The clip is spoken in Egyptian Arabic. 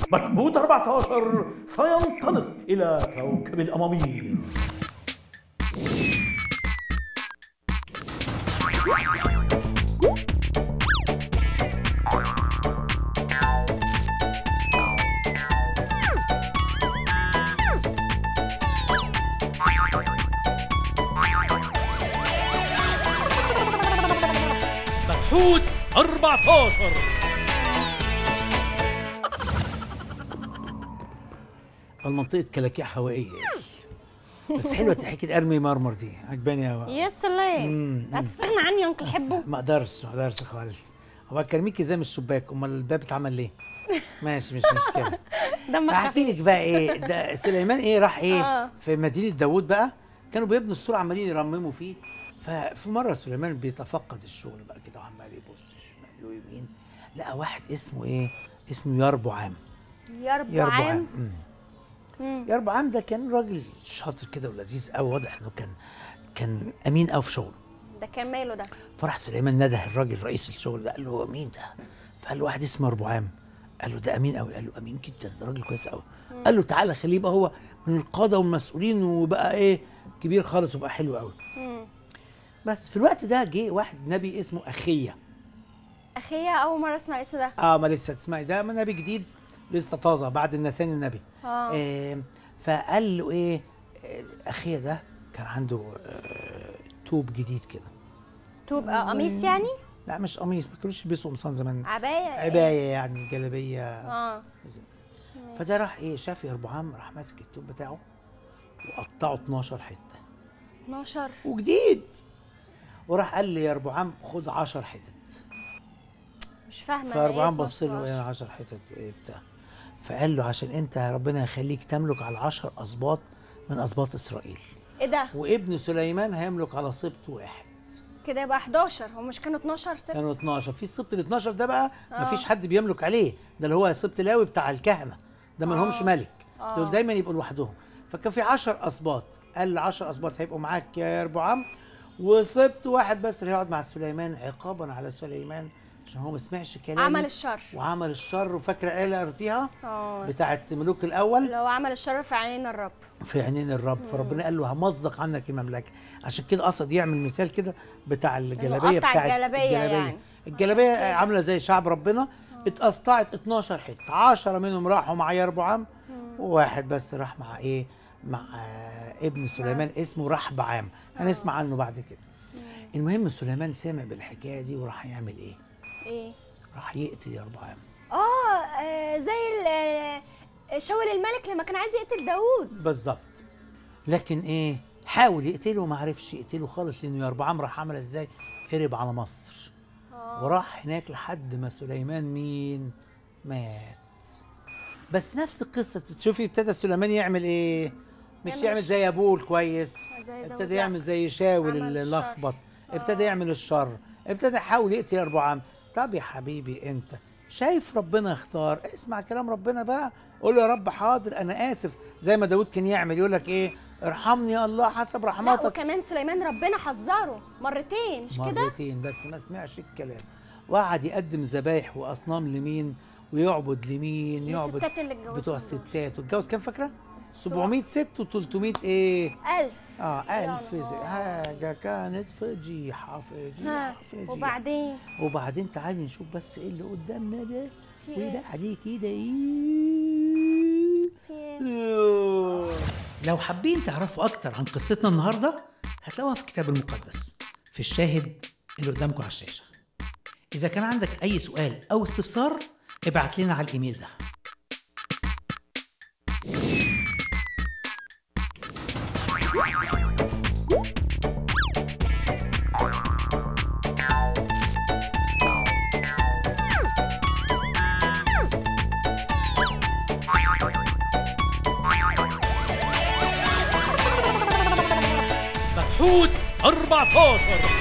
بتموت 14 سينطلق إلى كوكب الأمامير مجهود 14 المنطقة كلاكيع هوائية بس حلوة حكاية ارمي مرمر دي عجباني قوي يا سلام هتستغنى عني يا انكل حبه ما اقدرش ما اقدرش خالص هو كرميكي زي من الشباك امال الباب اتعمل ليه؟ ماشي مش مشكلة دمك احكي خفيف لك بقى ايه ده سليمان ايه راح ايه آه. في مدينه داوود بقى كانوا بيبنوا السور عمالين يرمموا فيه ففي مره سليمان بيتفقد الشغل بقى كده وعمال يبص شمال ويمين لقى واحد اسمه ايه اسمه يربعام يربو يربعام عام مم. مم. يربعام ده كان راجل شاطر كده ولذيذ قوي واضح انه كان كان امين قوي في شغله ده كان ماله ده فراح سليمان نده الراجل رئيس الشغل ده قال له هو مين ده؟ فقال له واحد اسمه ربعام قال له ده امين قوي قال له امين جدا ده راجل كويس قوي قال له تعالى خليه يبقى هو من القاده والمسؤولين وبقى ايه كبير خالص وبقى حلو قوي مم. بس في الوقت ده جه واحد نبي اسمه اخيه اخيا اول مره اسمع الاسم ده اه ما لسه تسمعي ده ما نبي جديد لسه طازه بعد النثاني النبي اه آه فقال له ايه آه، اخيه ده كان عنده آه توب جديد كده توب آه، قميص يعني لا مش قميص ما كانوش يلبسوا قمصان زمان عبايه عبايه يعني جلابيه اه فده راح ايه شاف يربعام راح ماسك التوب بتاعه وقطعه 12 حته 12 وجديد وراح قال لي يربعام خد 10 حتت مش فاهمه فيربعام إيه بص له 12. ايه 10 حتت ايه بتاع فقال له عشان انت ربنا يخليك تملك على 10 اسباط من اسباط اسرائيل ايه ده وابن سليمان هيملك على سبط واحد كده يبقى 11 هو مش كانوا 12 ست كانوا 12 في السبط ال 12 ده بقى آه. مفيش حد بيملك عليه ده اللي هو سبط لاوي بتاع الكهنه ده ما لهمش آه. ملك آه. دول دايما يبقوا لوحدهم فكان في 10 اسباط قال 10 اسباط هيبقوا معاك يا ربعام وسبط واحد بس اللي هيقعد مع سليمان عقابا على سليمان عشان هو ما سمعش كلامه عمل الشر وعمل الشر وفاكره ايه قريتيها اه بتاعت ملوك الاول لو عمل الشر في عينين الرب في عينين الرب فربنا قال له همزق عنك المملكه عشان كده قصد يعمل مثال كده بتاع الجلابيه قطع بتاعت الجلابية يعني. الجلابيه عامله زي شعب ربنا اتقطعت 12 حته 10 منهم راحوا مع يربعام وواحد بس راح مع ايه مع آه، ابن سليمان اسمه رحبعام هنسمع عنه بعد كده المهم سليمان سمع بالحكايه دي وراح يعمل ايه ايه راح يقتل يربعام اه آه، زي ال- آه، شاول الملك لما كان عايز يقتل داوود بالظبط لكن ايه حاول يقتله ما عرفش يقتله خالص لانه يربعام راح عمل ازاي هرب على مصر آه. وراح هناك لحد ما سليمان مين مات بس نفس القصه تشوفي ابتدى سليمان يعمل ايه مش يعمل يعمل الش- زي ابوه كويس زي داوود ابتدى لا. يعمل زي شاول عمل اللي الشر. لخبط ابتدى يعمل الشر ابتدى يحاول يقتل يربعام طب يا حبيبي انت شايف ربنا اختار اسمع كلام ربنا بقى قول له يا رب حاضر انا اسف زي ما داود كان يعمل يقول لك ايه ارحمني يا الله حسب لا رحمتك وكمان سليمان ربنا حذره مرتين مش كده مرتين بس ما سمعش الكلام وقعد يقدم ذبايح واصنام لمين ويعبد لمين يعبد الستات اللي اتجوزهم بتوع دول. الستات واتجوز كام فاكره 700 ست و300 ايه ألف اه يا ألف زي نهار. حاجة كانت فجيحة ها فجيحة فجيحة وبعدين وبعدين تعالي نشوف بس ايه اللي قدامنا ده في إيه؟ وبعد كده ايه في إيه؟ لو حابين تعرفوا اكتر عن قصتنا النهارده هتلاقوها في الكتاب المقدس في الشاهد اللي قدامكم على الشاشه اذا كان عندك اي سؤال او استفسار ابعت لنا على الايميل ده مجهود 14